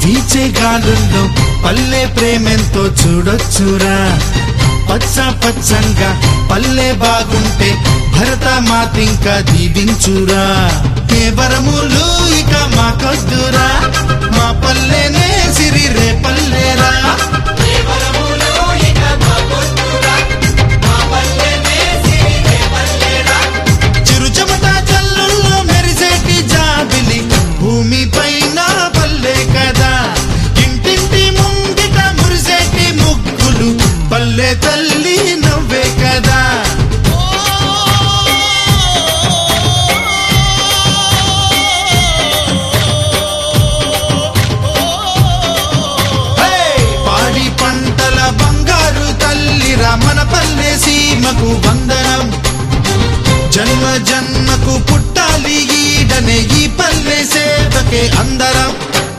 వీచే గాలుల్లో పల్లె ప్రేమెంతో చూడొచ్చురా పచ్చ పచ్చంగా పల్లె బాగుంటే భరత మాతింకా దీవించురా ఏ వరములు ఇక మాకొద్దురా మా పల్లెనే సిరి రే పల్లెరా చిరు చెమట జల్లుల్లో మెరిసేటి జాబిలి భూమి పైన పల్లె కదా ఇంటింటి ముంగిట మురిసేటి ముగ్గులు పల్లె తల్లి నవ్వే కదా హే! పాడి పంటల బంగారు తల్లిరా మన పల్లె సీమకు వందనం జన్మ జన్మకు పుట్టాలి ఈడనే ఈ పల్లె సేవకే అందరం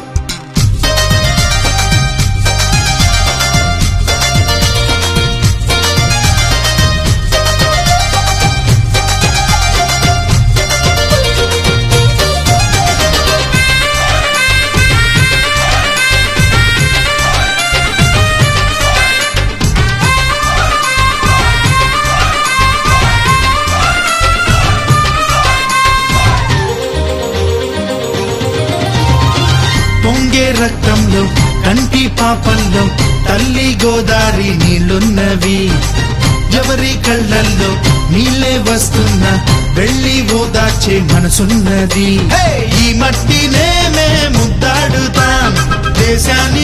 పొంగే రక్తంలో కంటి పాపంలో తల్లి గోదారి నీళ్ళున్నవి ఎవరి కళ్ళల్లో నీళ్ళే వస్తున్నా వెళ్ళి ఓదార్చే మనసున్నది హే! ఈ మట్టినే మే ముద్దాడుతాం దేశాన్ని